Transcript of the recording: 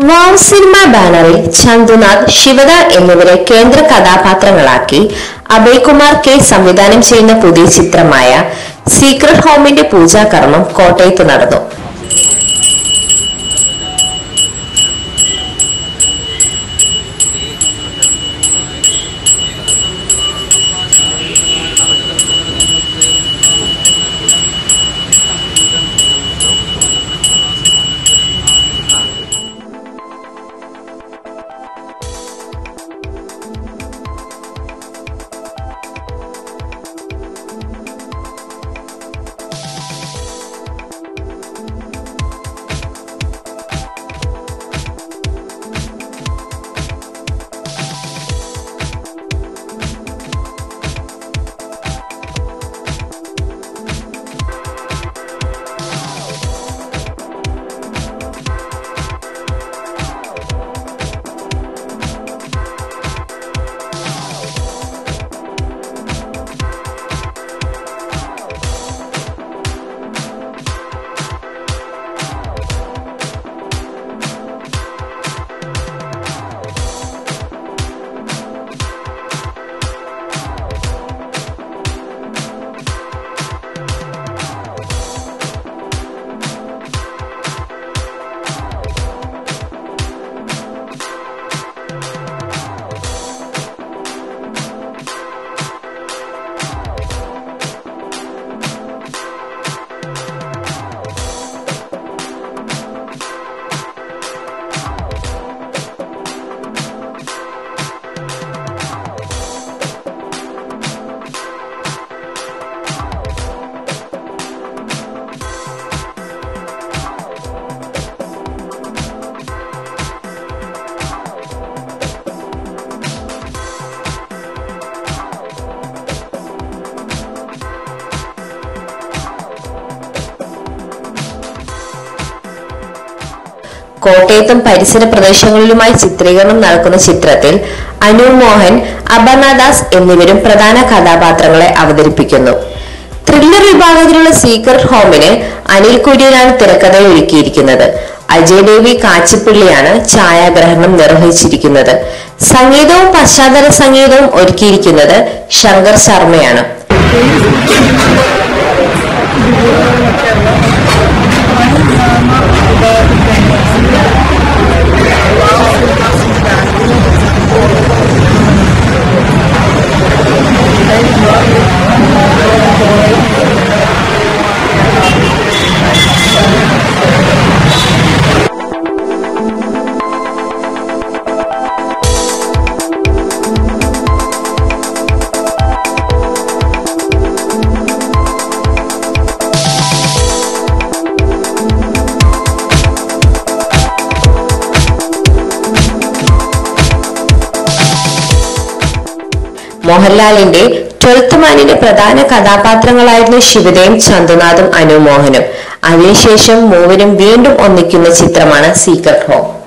വാവ് cinema ബാനറിൽ ചന്തുനാഥ് ശിവദ എന്നിവരെ കേന്ദ്ര കഥാപാത്രങ്ങളാക്കി അഭയ്കുമാർ കെ സംവിധാനം ചെയ്യുന്ന പുതിയ ചിത്രമായ സീക്രട്ട് ഹോമിന്റെ പൂജാകർമ്മം കോട്ടയത്ത് നടന്നു കോട്ടയത്തും പരിസര പ്രദേശങ്ങളിലുമായി ചിത്രീകരണം നടക്കുന്ന ചിത്രത്തിൽ അനു മോഹൻ അപർണദാസ് എന്നിവരും പ്രധാന കഥാപാത്രങ്ങളെ അവതരിപ്പിക്കുന്നു ത്രില്ലർ വിഭാഗത്തിലുള്ള സീക്രട്ട് ഹോമിന് അനിൽ കുര്യനാണ് തിരക്കഥ ഒരുക്കിയിരിക്കുന്നത് അജയ് ദേവി കാച്ചിപ്പിള്ളിയാണ് ഛായാഗ്രഹണം നിർവഹിച്ചിരിക്കുന്നത് സംഗീതവും പശ്ചാത്തല സംഗീതവും ഒരുക്കിയിരിക്കുന്നത് ശങ്കർ ശർമ്മയാണ് മോഹൻലാലിന്റെ ട്വൽത്ത് മാനിന്റെ പ്രധാന കഥാപാത്രങ്ങളായിരുന്നു ശിവദയും ചന്തുനാഥും അനുമോഹനും അതിനുശേഷം മൂവരും വീണ്ടും ഒന്നിക്കുന്ന ചിത്രമാണ് സീക്രട്ട് ഹോം